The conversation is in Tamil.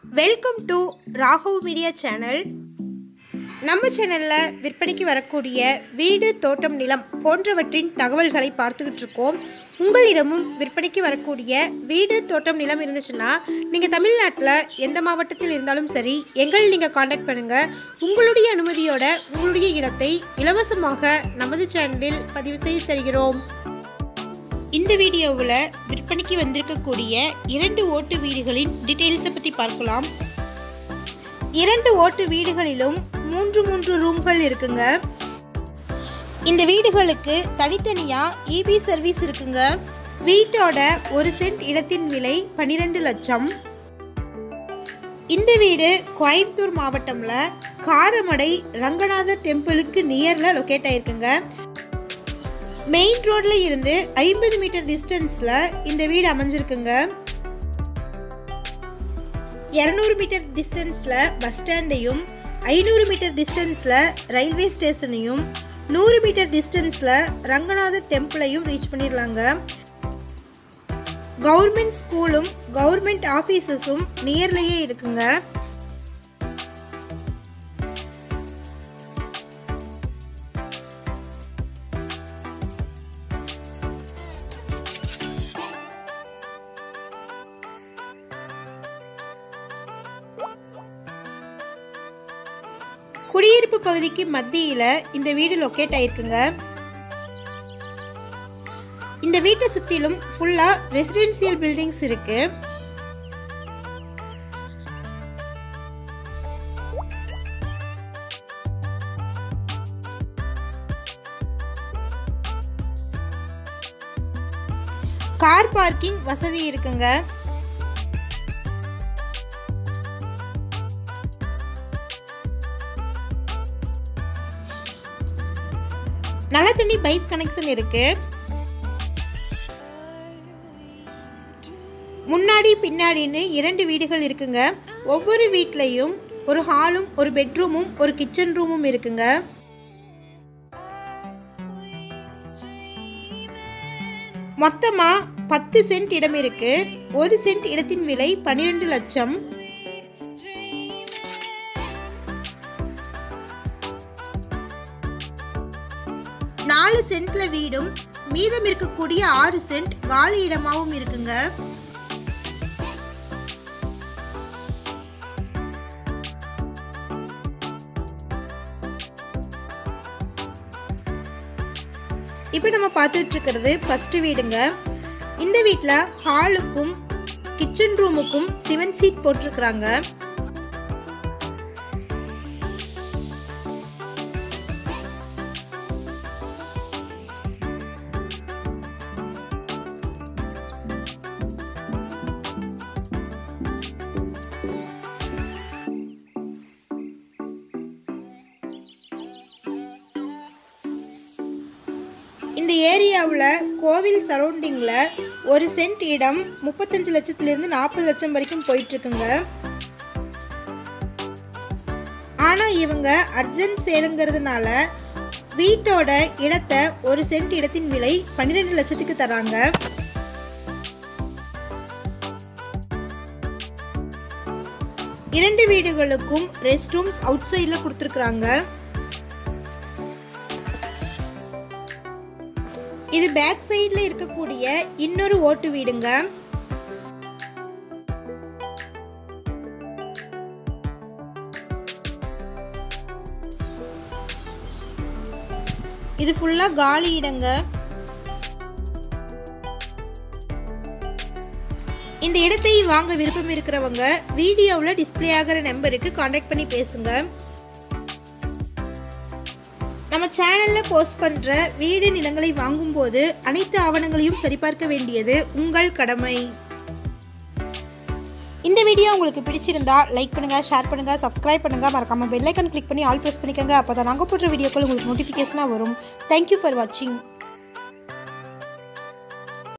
welcome to Raghav media channel நம்ம சேனலில் விற்பனைக்கு வரக்கூடிய வீடு தோட்டம் நிலம் போன்றவற்றின் தகவல்களை பார்த்துக்கிட்டு இருக்கோம் உங்களிடமும் விற்பனைக்கு வரக்கூடிய வீடு தோட்டம் நிலம் இருந்துச்சுன்னா நீங்கள் தமிழ்நாட்டில் எந்த மாவட்டத்தில் இருந்தாலும் சரி எங்கள் நீங்கள் காண்டாக்ட் பண்ணுங்கள் உங்களுடைய அனுமதியோட உங்களுடைய இடத்தை இலவசமாக நமது சேனலில் பதிவு செய்து தருகிறோம் இந்த வீடியோவில் விற்பனைக்கு வந்திருக்கக்கூடிய இரண்டு ஓட்டு வீடுகளின் டீட்டெயில்ஸை பற்றி பார்க்கலாம் இரண்டு ஓட்டு வீடுகளிலும் மூன்று மூன்று ரூம்கள் இருக்குங்க இந்த வீடுகளுக்கு தனித்தனியாக இபி சர்வீஸ் இருக்குங்க வீட்டோட ஒரு சென்ட் இடத்தின் விலை பன்னிரெண்டு லட்சம் இந்த வீடு கோயம்புத்தூர் மாவட்டம்ல காரமடை ரங்கநாதர் டெம்பிளுக்கு நியரில் லொக்கேட் ஆயிருக்குங்க மெயின் ரோட்ல இருந்து ஐம்பது மீட்டர் டிஸ்டன்ஸ்ல இந்த வீடு அமைஞ்சிருக்குங்க இரநூறு மீட்டர் டிஸ்டன்ஸ்ல பஸ் ஸ்டாண்டையும் ஐநூறு மீட்டர் டிஸ்டன்ஸ்ல ரயில்வே ஸ்டேஷனையும் நூறு மீட்டர் டிஸ்டன்ஸ்ல ரங்கநாதர் டெம்பிளையும் ரீச் பண்ணிடலாங்க கவர்மெண்ட் ஸ்கூலும் கவர்மெண்ட் ஆஃபீஸஸும் நியர்லேயே இருக்குங்க குடியிருப்பு பகுதிக்கு மத்தியில இந்த வீடு லொக்கேட் ஆயிருக்குங்க இந்த வீட்டை சுத்திலும் ஃபுல்லா ரெசிடென்சியல் பில்டிங்ஸ் இருக்கு கார் பார்க்கிங் வசதி இருக்குங்க நல்ல தண்ணி பைப் கனெக்ஷன் இருக்கு முன்னாடி பின்னாடின்னு இரண்டு வீடுகள் இருக்குங்க ஒவ்வொரு வீட்லேயும் ஒரு ஹாலும் ஒரு பெட்ரூமும் ஒரு கிச்சன் ரூமும் இருக்குங்க மொத்தமாக பத்து சென்ட் இடம் இருக்கு ஒரு சென்ட் இடத்தின் விலை பன்னிரெண்டு லட்சம் நாலு சென்ட்ல வீடும் மீதம் இருக்கக்கூடிய ஆறு சென்ட் காலி இடமாவும் இருக்குங்க இப்போ நம்ம பார்த்துட்டு இருக்கிறது ஃபர்ஸ்ட் வீடுங்க இந்த வீட்டில் ஹாலுக்கும் கிச்சன் ரூமுக்கும் சிமெண்ட் சீட் போட்டிருக்கிறாங்க இந்த ஏரியாவில் கோவில் சரௌண்டிங்கில் ஒரு சென்ட் இடம் முப்பத்தஞ்சு லட்சத்துலேருந்து நாற்பது லட்சம் வரைக்கும் போயிட்டுருக்குங்க ஆனால் இவங்க அர்ஜென்ட் சேலுங்கிறதுனால வீட்டோட இடத்தை ஒரு சென்ட் இடத்தின் விலை பன்னிரெண்டு லட்சத்துக்கு தராங்க இரண்டு வீடுகளுக்கும் ரெஸ்ட் ரூம்ஸ் அவுட் சைடில் கொடுத்துருக்குறாங்க இது பேக் சைடில் இருக்கக்கூடிய இன்னொரு ஓட்டு வீடுங்க இது ஃபுல்லாக காலி இடங்க இந்த இடத்தை வாங்க விருப்பம் இருக்கிறவங்க வீடியோவில் டிஸ்பிளே ஆகிற நம்பருக்கு காண்டாக்ட் பண்ணி பேசுங்க நம்ம சேனலில் போஸ்ட் பண்ணுற வீடு நிலங்களை வாங்கும்போது அனைத்து ஆவணங்களையும் சரிபார்க்க வேண்டியது உங்கள் கடமை இந்த வீடியோ உங்களுக்கு பிடிச்சிருந்தா லைக் பண்ணுங்கள் ஷேர் பண்ணுங்கள் சப்ஸ்கிரைப் பண்ணுங்கள் மறக்காமல் பெல் ஐக்கன் கிளிக் பண்ணி ஆல் ப்ரெஸ் பண்ணிக்கோங்க அப்போ தான் நாங்கள் போடுற வீடியோக்கள் உங்களுக்கு நோட்டிஃபிகேஷனாக வரும் தேங்க்யூ ஃபார் வாட்சிங்